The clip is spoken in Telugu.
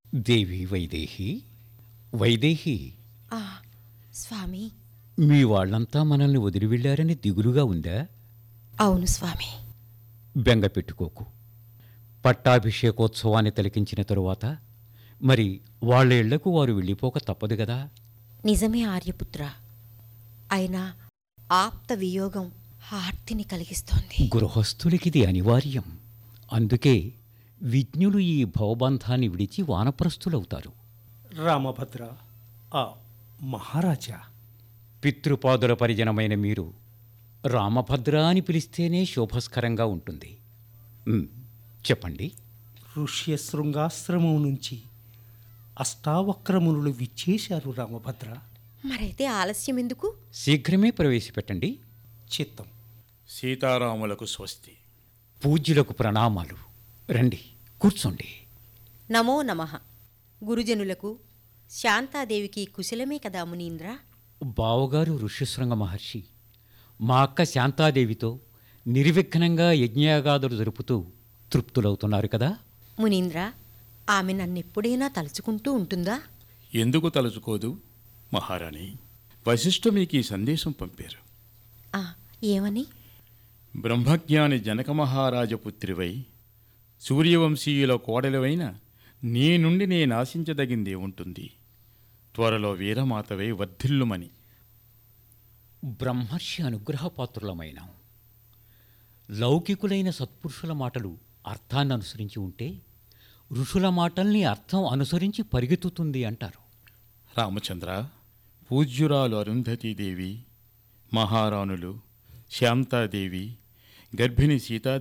దేవి వైదేహి వైదేహి ఆ స్వామి మీ వాళ్ళంతా మనల్ని వదిలి వెళ్ళారని దిగులుగా ఉందా అవును స్వామి బెంగ పెట్టుకోకు పట్టాభిషేకోత్సవాన్ని తిలకించిన తరువాత మరి వాళ్ళ ఇళ్లకు వారు వెళ్ళిపోక తప్పదు కదా నిజమే ఆర్యపుత్ర అయినా ఆప్త వియోగం ఆర్తిని కలిగిస్తోంది గృహస్థులకిది అనివార్యం అందుకే విజ్ఞులు ఈ భవబంధాన్ని విడిచి వానప్రస్థులవుతారు రామభద్ర ఆ మహారాజా పితృపాదుల పరిజనమైన మీరు రామభద్ర అని పిలిస్తేనే శోభస్కరంగా ఉంటుంది ఉమ్, చెప్పండి ఋష్యశృంగాశ్రమం నుంచి అష్టావక్రమునులు విచ్చేశారు రామభద్ర మరైతే ఆలస్యం ఎందుకు శీఘ్రమే ప్రవేశపెట్టండి చిత్తం సీతారాములకు స్వస్తి పూజ్యులకు ప్రణామాలు రండి కూర్చోండి నమో నమః గురుజనులకు శాంతాదేవికి కుశలమే కదా మునీంద్ర బావగారు ఋష్యశృంగ మహర్షి మా అక్క శాంతాదేవితో నిర్విఘ్నంగా యజ్ఞయాగాదులు జరుపుతూ తృప్తులవుతున్నారు కదా మునీంద్ర ఆమె నన్నెప్పుడైనా తలుచుకుంటూ ఉంటుందా ఎందుకు తలుచుకోదు మహారాణి వశిష్ఠు మీకు ఈ సందేశం పంపారు ఆ ఏమని బ్రహ్మజ్ఞాని జనక మహారాజపుత్రివై సూర్యవంశీయుల కోడలివైన నీ నుండి నేను ఆశించదగిందే ఉంటుంది త్వరలో వీరమాతవై వర్ధిల్లుమని బ్రహ్మర్షి అనుగ్రహపాత్రులమైన లౌకికులైన సత్పురుషుల మాటలు అర్థాన్ని అనుసరించి ఉంటే ఋషుల మాటల్ని అర్థం అనుసరించి పరిగెత్తుతుంది అంటారు రామచంద్ర పూజ్యురాలు అరుంధతీదేవి మహారాణులు శాంతాదేవి గర్భిణి సీతా